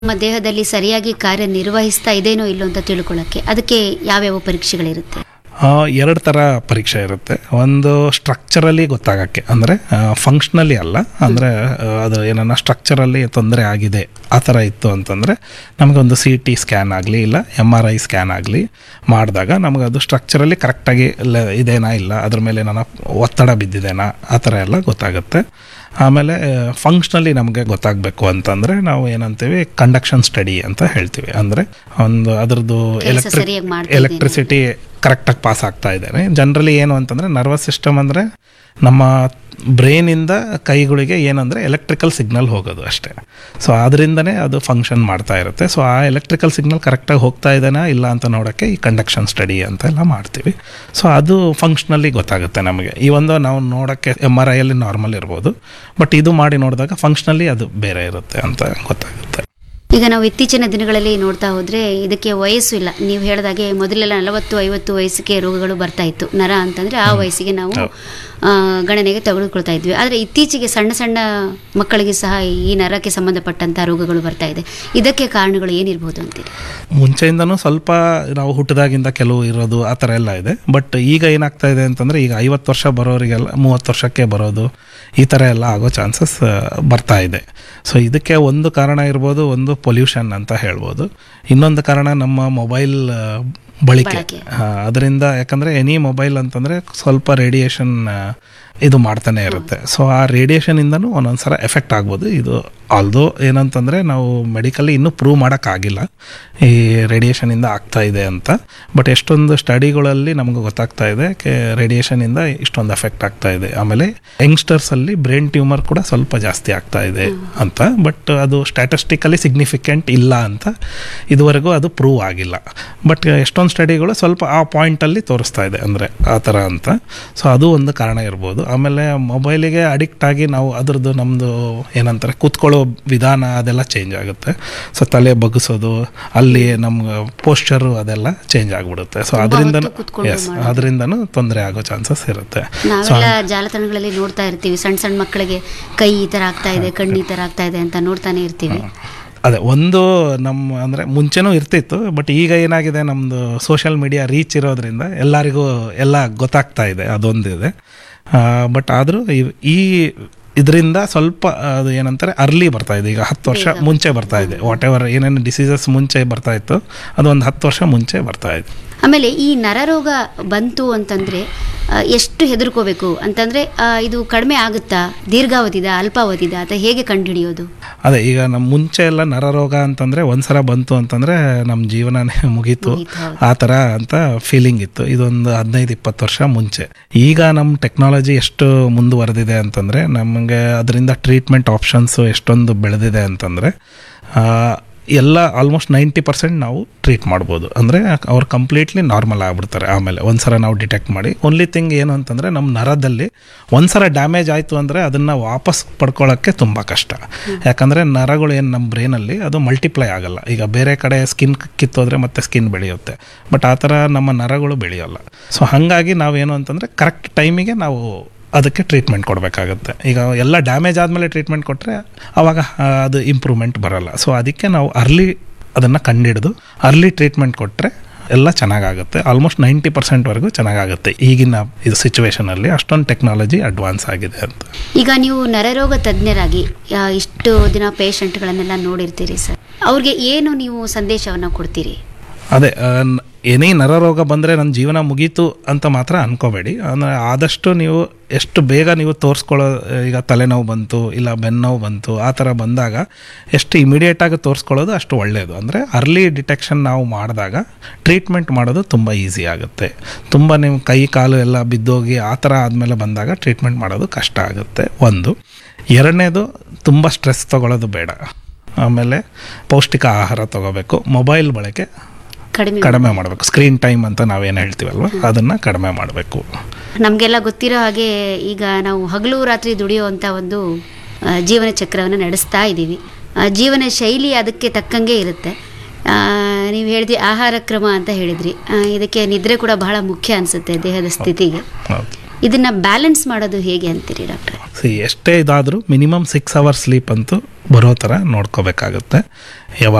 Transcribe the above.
ನಮ್ಮ ದೇಹದಲ್ಲಿ ಸರಿಯಾಗಿ ಕಾರ್ಯನಿರ್ವಹಿಸ್ತಾ ಇದೇನೋ ಇಲ್ಲೋ ಅಂತ ತಿಳ್ಕೊಳ್ಳೋಕ್ಕೆ ಅದಕ್ಕೆ ಯಾವ್ಯಾವ ಪರೀಕ್ಷೆಗಳಿರುತ್ತೆ ಎರಡು ಥರ ಪರೀಕ್ಷೆ ಇರುತ್ತೆ ಒಂದು ಸ್ಟ್ರಕ್ಚರಲಿ ಗೊತ್ತಾಗಕ್ಕೆ ಅಂದರೆ ಫಂಕ್ಷನಲಿ ಅಲ್ಲ ಅಂದರೆ ಅದು ಏನನ್ನ ಸ್ಟ್ರಕ್ಚರಲ್ಲಿ ತೊಂದರೆ ಆಗಿದೆ ಆ ಥರ ಇತ್ತು ಅಂತಂದರೆ ನಮಗೊಂದು ಸಿ ಟಿ ಸ್ಕ್ಯಾನ್ ಆಗಲಿ ಇಲ್ಲ ಎಮ್ ಆರ್ ಐ ಸ್ಕ್ಯಾನ್ ಆಗಲಿ ಮಾಡಿದಾಗ ನಮಗೆ ಅದು ಸ್ಟ್ರಕ್ಚರಲ್ಲಿ ಕರೆಕ್ಟಾಗಿ ಇದೇನಾ ಇಲ್ಲ ಅದ್ರ ಮೇಲೆ ಏನಾನ ಒತ್ತಡ ಬಿದ್ದಿದೆನಾ ಆ ಥರ ಎಲ್ಲ ಗೊತ್ತಾಗುತ್ತೆ ಆಮೇಲೆ ಫಂಕ್ಷನಲಿ ನಮಗೆ ಗೊತ್ತಾಗಬೇಕು ಅಂತಂದರೆ ನಾವು ಏನಂತೀವಿ ಕಂಡಕ್ಷನ್ ಸ್ಟಡಿ ಅಂತ ಹೇಳ್ತೀವಿ ಅಂದರೆ ಒಂದು ಅದರದ್ದು ಕೆಲ್ಸ ಎಲೆಕ್ಟ್ರಿಕ್ ಸರಿಯಾಗಿ ಮಾಡ್ತಾ ಇದೇನಾ? ಎಲೆಕ್ಟ್ರಿಸಿಟಿ ಕರೆಕ್ಟಾಗಿ ಪಾಸ್ ಆಗ್ತಾ ಇದ್ದಾರೆ ಜನರಲಿ ಏನು ಅಂತಂದರೆ ನರ್ವಸ್ ಸಿಸ್ಟಮ್ ಅಂದರೆ ನಮ್ಮ ಬ್ರೈನಿಂದ ಕೈಗಳಿಗೆ ಏನಂದರೆ ಎಲೆಕ್ಟ್ರಿಕಲ್ ಸಿಗ್ನಲ್ ಹೋಗೋದು ಅಷ್ಟೇ ಸೊ ಅದರಿಂದನೇ ಅದು ಫಂಕ್ಷನ್ ಮಾಡ್ತಾ ಇರುತ್ತೆ ಸೊ ಆ ಎಲೆಕ್ಟ್ರಿಕಲ್ ಸಿಗ್ನಲ್ ಕರೆಕ್ಟಾಗಿ ಹೋಗ್ತಾ ಇದೇನಾ ಇಲ್ಲ ಅಂತ ನೋಡೋಕ್ಕೆ ಈ ಕಂಡಕ್ಷನ್ ಸ್ಟಡಿ ಅಂತ ಎಲ್ಲ ಮಾಡ್ತೀವಿ ಸೊ ಅದು ಫಂಕ್ಷನಲ್ಲಿ ಗೊತ್ತಾಗುತ್ತೆ ನಮಗೆ ಈ ಒಂದು ನಾವು ನೋಡೋಕ್ಕೆ ಎಮ್ ಆರ್ ಐಯಲ್ಲಿ ನಾರ್ಮಲ್ ಇರ್ಬೋದು ಬಟ್ ಇದು ಮಾಡಿ ನೋಡಿದಾಗ ಫಂಕ್ಷನಲ್ಲಿ ಅದು ಬೇರೆ ಇರುತ್ತೆ ಅಂತ ಗೊತ್ತಾಗುತ್ತೆ ಈಗ ನಾವು ಇತ್ತೀಚಿನ ದಿನಗಳಲ್ಲಿ ನೋಡ್ತಾ ಹೋದ್ರೆ ಇದಕ್ಕೆ ವಯಸ್ಸು ಇಲ್ಲ ನೀವು ಹೇಳಿದಾಗೆ ಮೊದಲೆಲ್ಲ ನಲವತ್ತು ಐವತ್ತು ವಯಸ್ಸಿಗೆ ರೋಗಗಳು ಬರ್ತಾ ಇತ್ತು ನರ ಅಂತಂದ್ರೆ ಆ ವಯಸ್ಸಿಗೆ ನಾವು ಆ, ಗಣನೆಗೆ ತೆಗೆದುಕೊಳ್ತಾ ಇದ್ವಿ ಆದರೆ ಇತ್ತೀಚೆಗೆ ಸಣ್ಣ ಸಣ್ಣ ಮಕ್ಕಳಿಗೆ ಸಹ ಈ ನರಕ್ಕೆ ಸಂಬಂಧಪಟ್ಟಂತ ರೋಗಗಳು ಬರ್ತಾ ಇದೆ ಇದಕ್ಕೆ ಕಾರಣಗಳು ಏನಿರ್ಬೋದು ಅಂತೀರಿ ಮುಂಚೆಯಿಂದನೂ ಸ್ವಲ್ಪ ನಾವು ಹುಟ್ಟಿದಾಗಿಂದ ಕೆಲವು ಇರೋದು ಆ ಥರ ಎಲ್ಲ ಇದೆ ಬಟ್ ಈಗ ಏನಾಗ್ತಾ ಇದೆ ಅಂತಂದರೆ ಈಗ ಐವತ್ತು ವರ್ಷ ಬರೋರಿಗೆಲ್ಲ ಮೂವತ್ತು ವರ್ಷಕ್ಕೆ ಬರೋದು ಈ ಥರ ಎಲ್ಲ ಆಗೋ ಚಾನ್ಸಸ್ ಬರ್ತಾ ಇದೆ ಸೊ ಇದಕ್ಕೆ ಒಂದು ಕಾರಣ ಇರ್ಬೋದು ಒಂದು ಪೊಲ್ಯೂಷನ್ ಅಂತ ಹೇಳ್ಬೋದು ಇನ್ನೊಂದು ಕಾರಣ ನಮ್ಮ ಮೊಬೈಲ್ ಬಳಕೆ ಬಳಕೆ. ಅದರಿಂದ ಯಾಕಂದರೆ ಎನಿ ಮೊಬೈಲ್ ಅಂತಂದರೆ ಸ್ವಲ್ಪ ರೇಡಿಯೇಷನ್ ಇದು ಮಾಡ್ತಾನೆ ಇರುತ್ತೆ ಸೊ ಆ ರೇಡಿಯೇಷನಿಂದನೂ ಒಂದೊಂದ್ಸಲ ಎಫೆಕ್ಟ್ ಆಗ್ಬೋದು ಇದು ಆಲ್ದೋ ಏನಂತಂದರೆ ನಾವು ಮೆಡಿಕಲಿ ಇನ್ನೂ ಪ್ರೂವ್ ಮಾಡೋಕ್ಕಾಗಿಲ್ಲ ಈ ರೇಡಿಯೇಷನಿಂದ ಆಗ್ತಾ ಇದೆ ಅಂತ ಬಟ್ ಎಷ್ಟೊಂದು ಸ್ಟಡಿಗಳಲ್ಲಿ ನಮಗೆ ಗೊತ್ತಾಗ್ತಾ ಇದೆ ಕೆ ರೇಡಿಯೇಷನಿಂದ ಇಷ್ಟೊಂದು ಎಫೆಕ್ಟ್ ಆಗ್ತಾ ಇದೆ ಆಮೇಲೆ ಯಂಗ್ಸ್ಟರ್ಸಲ್ಲಿ ಬ್ರೈನ್ ಟ್ಯೂಮರ್ ಕೂಡ ಸ್ವಲ್ಪ ಜಾಸ್ತಿ ಆಗ್ತಾ ಇದೆ ಅಂತ ಬಟ್ ಅದು ಸ್ಟ್ಯಾಟಿಸ್ಟಿಕಲಿ ಸಿಗ್ನಿಫಿಕೆಂಟ್ ಇಲ್ಲ ಅಂತ ಇದುವರೆಗೂ ಅದು ಪ್ರೂವ್ ಆಗಿಲ್ಲ ಬಟ್ ಎಷ್ಟೊಂದು ಸ್ಟಡಿಗಳು ಸ್ವಲ್ಪ ಆ ಪಾಯಿಂಟಲ್ಲಿ ತೋರಿಸ್ತಾ ಇದೆ ಅಂದರೆ ಆ ಥರ ಅಂತ ಸೊ ಅದು ಒಂದು ಕಾರಣ ಇರ್ಬೋದು ಆಮೇಲೆ ಮೊಬೈಲಿಗೆ ಅಡಿಕ್ಟ್ ಆಗಿ ನಾವು ಅದ್ರದ್ದು ನಮ್ಮದು ಏನಂತಾರೆ ಕೂತ್ಕೊಳ್ಳೋ ವಿಧಾನ ಅದೆಲ್ಲ ಚೇಂಜ್ ಆಗುತ್ತೆ ಸೊ ತಲೆ ಬಗ್ಗಿಸೋದು ಅಲ್ಲಿ ನಮ್ಮ ಪೋಸ್ಚರು ಅದೆಲ್ಲ ಚೇಂಜ್ ಆಗಿಬಿಡುತ್ತೆ ಸೊ ಅದರಿಂದ ಹೊತ್ತು ಕೂತ್ಕೊಂಡು ಎಸ್ ಅದರಿಂದನೂ ತೊಂದರೆ ಆಗೋ ಚಾನ್ಸಸ್ ಇರುತ್ತೆ ನಾವೆಲ್ಲ ಜಾಲತಾಣಗಳಲ್ಲಿ ನೋಡ್ತಾ ಇರ್ತೀವಿ ಸಣ್ಣ ಸಣ್ಣ ಮಕ್ಕಳಿಗೆ ಕೈ ಈ ತರ ಆಗ್ತಾ ಇದೆ ಕಣ್ಣು ಈ ತರ ಆಗ್ತಾ ಇದೆ ಅಂತ ನೋಡ್ತಾನೆ ಇರ್ತೀವಿ ಅದೇ ಒಂದು ನಮ್ಮ ಅಂದರೆ ಮುಂಚೆನೂ ಇರ್ತಿತ್ತು ಬಟ್ ಈಗ ಏನಾಗಿದೆ ನಮ್ಮದು ಸೋಷಿಯಲ್ ಮೀಡಿಯಾ ರೀಚ್ ಇರೋದ್ರಿಂದ ಎಲ್ಲರಿಗೂ ಎಲ್ಲ ಗೊತ್ತಾಗ್ತಾ ಇದೆ ಅದೊಂದಿದೆ ಬಟ್ ಆದರೂ ಈ ಇದರಿಂದ ಸ್ವಲ್ಪ ಅದು ಏನಂತಾರೆ ಅರ್ಲಿ ಬರ್ತಾ ಇದೆ ಈಗ ಹತ್ತು ವರ್ಷ ಮುಂಚೆ ಬರ್ತಾ ಇದೆ ವಾಟ್ ಎವರ್ ಏನೇನು ಡಿಸೀಸಸ್ ಮುಂಚೆ ಬರ್ತಾ ಇತ್ತು ಅದು ಒಂದು ಹತ್ತು ವರ್ಷ ಮುಂಚೆ ಬರ್ತಾ ಇದೆ ಆಮೇಲೆ ಈ ನರರೋಗ ಬಂತು ಅಂತಂದ್ರೆ ಆ, ಎಷ್ಟು ಹೆದರ್ಕೋಬೇಕು ಅಂತಂದ್ರೆ ಆ, ಇದು ಕಡಿಮೆ ಆಗುತ್ತಾ ದೀರ್ಘಾವಧಿದ ಅಲ್ಪಾವಧಿದ ಅಥವಾ ಹೇಗೆ ಕಂಡುಹಿಡಿಯೋದು ಅದೇ ಈಗ ನಮ್ಮ ಮುಂಚೆ ಎಲ್ಲ ನರರೋಗ ಅಂತಂದರೆ ಒಂದ್ಸಲ ಬಂತು ಅಂತಂದರೆ ನಮ್ಮ ಜೀವನನೇ ಮುಗೀತು ಮುಗೀತು, ಹೌದು. ಆ ಥರ ಅಂತ ಫೀಲಿಂಗ್ ಇತ್ತು ಇದೊಂದು ಹದಿನೈದು ಇಪ್ಪತ್ತು ವರ್ಷ ಮುಂಚೆ ಈಗ ನಮ್ಮ ಟೆಕ್ನಾಲಜಿ ಎಷ್ಟು ಮುಂದುವರೆದಿದೆ ಅಂತಂದರೆ ನಮಗೆ ಅದರಿಂದ ಟ್ರೀಟ್ಮೆಂಟ್ ಆಪ್ಷನ್ಸು ಎಷ್ಟೊಂದು ಬೆಳೆದಿದೆ ಅಂತಂದರೆ ಎಲ್ಲ ಆಲ್ಮೋಸ್ಟ್ ನೈಂಟಿ ಪರ್ಸೆಂಟ್ ನಾವು ಟ್ರೀಟ್ ಮಾಡ್ಬೋದು ಅಂದರೆ ಅವ್ರು ಕಂಪ್ಲೀಟ್ಲಿ ನಾರ್ಮಲ್ ಆಗ್ಬಿಡ್ತಾರೆ ಆಮೇಲೆ ಒಂದ್ಸಲ ನಾವು ಡಿಟೆಕ್ಟ್ ಮಾಡಿ ಓನ್ಲಿ ಥಿಂಗ್ ಏನು ಅಂತಂದರೆ ನಮ್ಮ ನರದಲ್ಲಿ ಒಂದ್ಸಲ ಡ್ಯಾಮೇಜ್ ಆಯಿತು ಅಂದರೆ ಅದನ್ನು ವಾಪಸ್ ಪಡ್ಕೊಳ್ಳೋಕ್ಕೆ ತುಂಬ ಕಷ್ಟ ಯಾಕಂದರೆ ನರಗಳು ಏನು ನಮ್ಮ ಬ್ರೈನಲ್ಲಿ ಅದು ಮಲ್ಟಿಪ್ಲೈ ಆಗಲ್ಲ ಈಗ ಬೇರೆ ಕಡೆ ಸ್ಕಿನ್ ಕಿತ್ತೋದ್ರೆ ಮತ್ತೆ ಸ್ಕಿನ್ ಬೆಳೆಯುತ್ತೆ ಬಟ್ ಆ ಥರ ನಮ್ಮ ನರಗಳು ಬೆಳೆಯೋಲ್ಲ ಸೊ ಹಾಗಾಗಿ ನಾವೇನು ಅಂತಂದರೆ ಕರೆಕ್ಟ್ ಟೈಮಿಗೆ ನಾವು ಅದಕ್ಕೆ ಟ್ರೀಟ್ಮೆಂಟ್ ಕೊಡಬೇಕಾಗುತ್ತೆ ಈಗ ಎಲ್ಲ ಡ್ಯಾಮೇಜ್ ಆದಮೇಲೆ ಟ್ರೀಟ್ಮೆಂಟ್ ಕೊಟ್ಟರೆ ಆವಾಗ ಆ, ಅದು ಇಂಪ್ರೂವ್ಮೆಂಟ್ ಬರಲ್ಲ ಸೊ ಅದಕ್ಕೆ ನಾವು ಅರ್ಲಿ ಅದನ್ನು ಕಂಡಿಡಿದು ಅರ್ಲಿ ಟ್ರೀಟ್ಮೆಂಟ್ ಕೊಟ್ಟರೆ ಎಲ್ಲ ಚೆನ್ನಾಗಾಗುತ್ತೆ ಆಲ್ಮೋಸ್ಟ್ ನೈಂಟಿ ಪರ್ಸೆಂಟ್ವರೆಗೂ ಚೆನ್ನಾಗಾಗುತ್ತೆ ಈಗಿನ ಇದು ಸಿಚುವೇಶನಲ್ಲಿ ಅಷ್ಟೊಂದು ಟೆಕ್ನಾಲಜಿ ಅಡ್ವಾನ್ಸ್ ಆಗಿದೆ ಅಂತ ಈಗ ನೀವು ನರರೋಗ ತಜ್ಞರಾಗಿ ಆ, ಇಷ್ಟು ದಿನ ಪೇಷಂಟ್ಗಳನ್ನೆಲ್ಲ ನೋಡಿರ್ತೀರಿ ಸರ್ ಅವ್ರಿಗೆ ಏನು ನೀವು ಸಂದೇಶವನ್ನ ಕೊಡ್ತೀರಿ ಅದೇ ಏನೇ ನರರೋಗ ಬಂದರೆ ನನ್ನ ಜೀವನ ಮುಗೀತು ಅಂತ ಮಾತ್ರ ಅನ್ಕೋಬೇಡಿ ಅಂದರೆ ಆದಷ್ಟು ನೀವು ಎಷ್ಟು ಬೇಗ ನೀವು ತೋರಿಸ್ಕೊಳ್ಳೋ ಈಗ ತಲೆನೋವು ಬಂತು ಇಲ್ಲ ಬೆನ್ನೋವು ಬಂತು ಆ ಥರ ಬಂದಾಗ ಎಷ್ಟು ಇಮಿಡಿಯೇಟಾಗಿ ತೋರಿಸ್ಕೊಳ್ಳೋದು ಅಷ್ಟು ಒಳ್ಳೆಯದು ಅಂದರೆ ಅರ್ಲಿ ಡಿಟೆಕ್ಷನ್ ನಾವು ಮಾಡಿದಾಗ ಟ್ರೀಟ್ಮೆಂಟ್ ಮಾಡೋದು ತುಂಬ ಈಸಿ ಆಗುತ್ತೆ ತುಂಬ ನೀವು ಕೈ ಕಾಲು ಎಲ್ಲ ಬಿದ್ದೋಗಿ ಆ ಥರ ಆದಮೇಲೆ ಬಂದಾಗ ಟ್ರೀಟ್ಮೆಂಟ್ ಮಾಡೋದು ಕಷ್ಟ ಆಗುತ್ತೆ ಒಂದು ಎರಡನೇದು ತುಂಬ ಸ್ಟ್ರೆಸ್ ತಗೊಳ್ಳೋದು ಬೇಡ ಆಮೇಲೆ ಪೌಷ್ಟಿಕ ಆಹಾರ ತಗೋಬೇಕು ಮೊಬೈಲ್ ಬಳಕೆ ಕಡಿಮೆ ಕಡಿಮೆ ಮಾಡಬೇಕು ಸ್ಕ್ರೀನ್ ಟೈಮ್ ಅಂತ ನಾವೇನು ಹೇಳ್ತೀವಲ್ವ ಅದನ್ನು ಕಡಿಮೆ ಮಾಡಬೇಕು ನಮಗೆಲ್ಲ ಗೊತ್ತಿರೋ ಹಾಗೆ ಈಗ ನಾವು ಹಗಲು ರಾತ್ರಿ ದುಡಿಯುವಂಥ ಒಂದು ಆ, ಜೀವನ ಚಕ್ರವನ್ನು ನಡೆಸ್ತಾ ಇದ್ದೀವಿ ಆ, ಜೀವನ ಶೈಲಿ ಅದಕ್ಕೆ ತಕ್ಕಂಗೆ ಇರುತ್ತೆ ಆ, ನೀವು ಹೇಳಿದ್ರಿ ಆಹಾರ ಕ್ರಮ ಅಂತ ಹೇಳಿದ್ರಿ ಆ, ಇದಕ್ಕೆ ನಿದ್ರೆ ಕೂಡ ಬಹಳ ಮುಖ್ಯ ಅನಿಸುತ್ತೆ ದೇಹದ ಸ್ಥಿತಿಗೆ ಹೌದು ಇದನ್ನ ಬ್ಯಾಲೆನ್ಸ್ ಮಾಡೋದು ಹೇಗೆ ಅಂತೀರಿ ಡಾಕ್ಟ್ರೆ ಸಿ ಎಷ್ಟೇ ಇದಾದರೂ ಮಿನಿಮಮ್ ಸಿಕ್ಸ್ ಅವರ್ಸ್ ಸ್ಲೀಪ್ ಅಂತೂ ಬರೋ ಥರ ನೋಡ್ಕೋಬೇಕಾಗುತ್ತೆ ಯಾವಾಗ